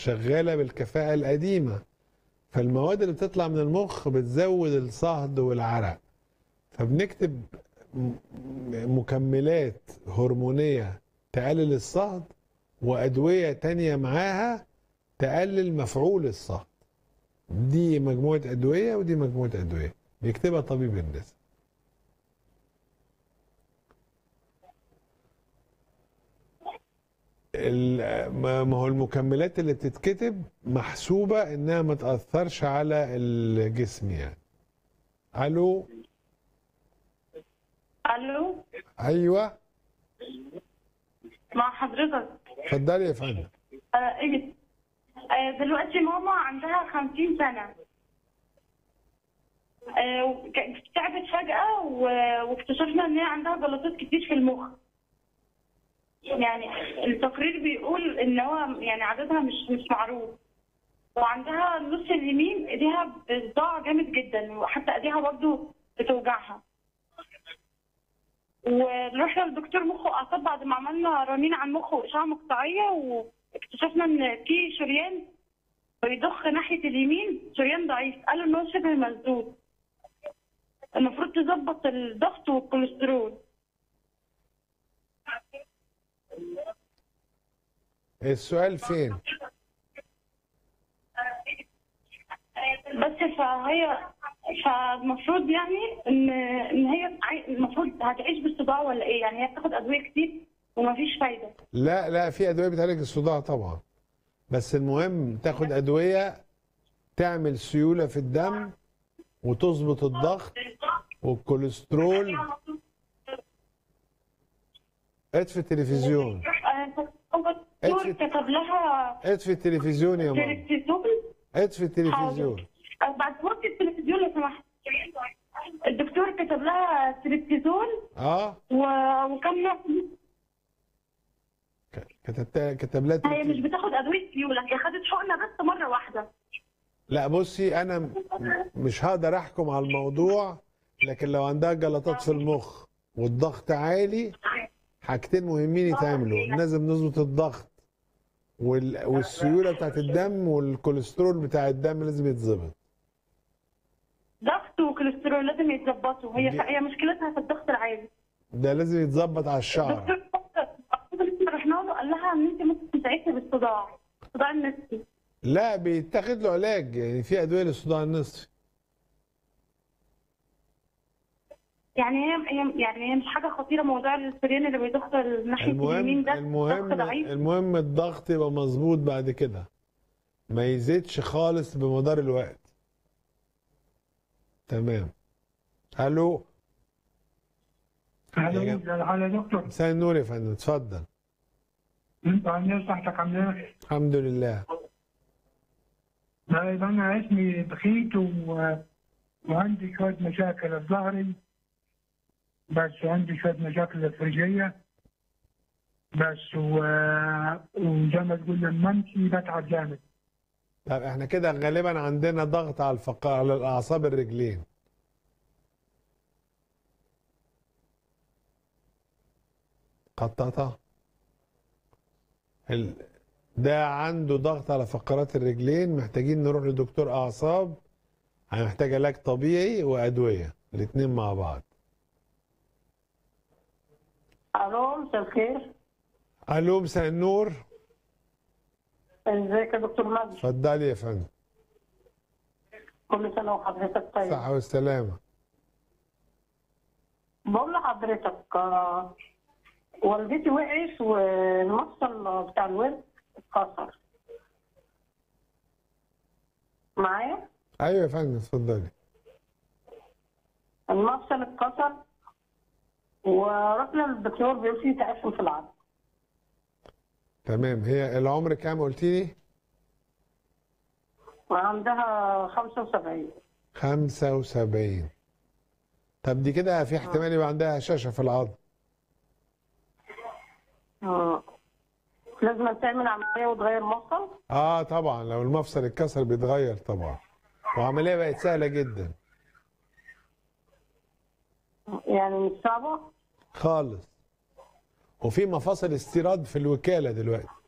شغاله بالكفاءه القديمه فالمواد اللي بتطلع من المخ بتزود الصهد والعرق فبنكتب م- مكملات هرمونيه تقلل الصهد وادويه تانية معاها تقلل مفعول الصهد دي مجموعه ادويه ودي مجموعه ادويه بيكتبها طبيب النساء ال- ما ما هو المكملات اللي بتتكتب محسوبة انها ما تأثرش على الجسم يعني الو الو ايوه مع حضرتك اتفضلي يا فندم آه ايه آه دلوقتي ماما عندها خمسين سنة آه وك- تعبت فجأة و- واكتشفنا ان هي عندها جلطات كتير في المخ يعني التقرير بيقول ان هو يعني عددها مش مش معروف وعندها النص اليمين ايديها بصداع جامد جدا وحتى ايديها برضه بتوجعها ورحنا لدكتور مخ واعصاب بعد ما عملنا رنين عن مخ واشعه مقطعيه واكتشفنا ان في شريان بيضخ ناحيه اليمين شريان ضعيف قالوا ان هو شبه مسدود المفروض تظبط الضغط والكوليسترول السؤال فين بس فهي فالمفروض يعني ان ان هي عاي- المفروض هتعيش بالصداع ولا ايه يعني هي بتاخد ادويه كتير ومفيش فايده لا لا في ادوية بتعالج الصداع طبعا بس المهم تاخد ادوية تعمل سيولة في الدم وتظبط الضغط والكوليسترول اطفي التلفزيون آه، هو الدكتور اكفي. كتب لها اطفي التلفزيون يا ماما تريبتيزون اطفي التلفزيون حاضر. آه، بعد وقت التلفزيون لو سمحت الدكتور كتب لها تريبتيزون اه و- وكم نوع كتبت كتب لها هي مش تلفزيون. بتاخد ادويه سيوله هي خدت حقنه بس مره واحده لا بصي انا م- مش هقدر احكم على الموضوع لكن لو عندها جلطات في المخ والضغط عالي حاجتين مهمين يتعملوا لازم نظبط الضغط وال... والسيوله بتاعت الدم والكوليسترول بتاع الدم لازم يتظبط ضغط وكوليسترول لازم يتظبطوا هي دي- هي مشكلتها في الضغط العالي ده لازم يتظبط على الشعر الدكتور لسه رحنا له قال لها ان انت ممكن تساعدني بالصداع الصداع النفسي لا بيتاخد له علاج يعني في ادويه للصداع النصفي يعني هي هي- يعني هي مش حاجه خطيره موضوع السريان اللي بيضخ ناحيه اليمين المهم ده المهم ضغط ضعيف المهم الضغط يبقى مظبوط بعد كده ما يزيدش خالص بمدار الوقت تمام الو يا الو جماعة. ازي الحال يا دكتور مساء النور يا فندم اتفضل انت عامل ايه صحتك عامل ايه؟ الحمد لله طيب انا اسمي بخيت و... وعندي شويه مشاكل في ظهري بس عندي شويه مشاكل الفرجيه بس و... وزي ما تقول لما امشي بتعب جامد طب احنا كده غالبا عندنا ضغط على الفق... على الاعصاب الرجلين قطعتها ال... ده عنده ضغط على فقرات الرجلين محتاجين نروح لدكتور اعصاب هنحتاج علاج طبيعي وادويه الاثنين مع بعض الو مساء الخير الو مساء النور ازيك يا دكتور مجدي اتفضلي يا فندم كل سنه وحضرتك طيب صحه والسلامه بقول لحضرتك آه، والدتي وقعت والمفصل بتاع الورك اتكسر معايا ايوه يا فندم اتفضلي المفصل اتكسر ورحنا للدكتور بيقول فيه تعفن في العظم تمام هي العمر كام قلتي لي وعندها 75 75 طب دي كده في احتمال يبقى عندها هشاشة في العظم آه. لازم تعمل عمليه وتغير مفصل اه طبعا لو المفصل اتكسر بيتغير طبعا وعملية بقت سهلة جدا يعني مش صعبه خالص وفي مفاصل استيراد في الوكالة دلوقتي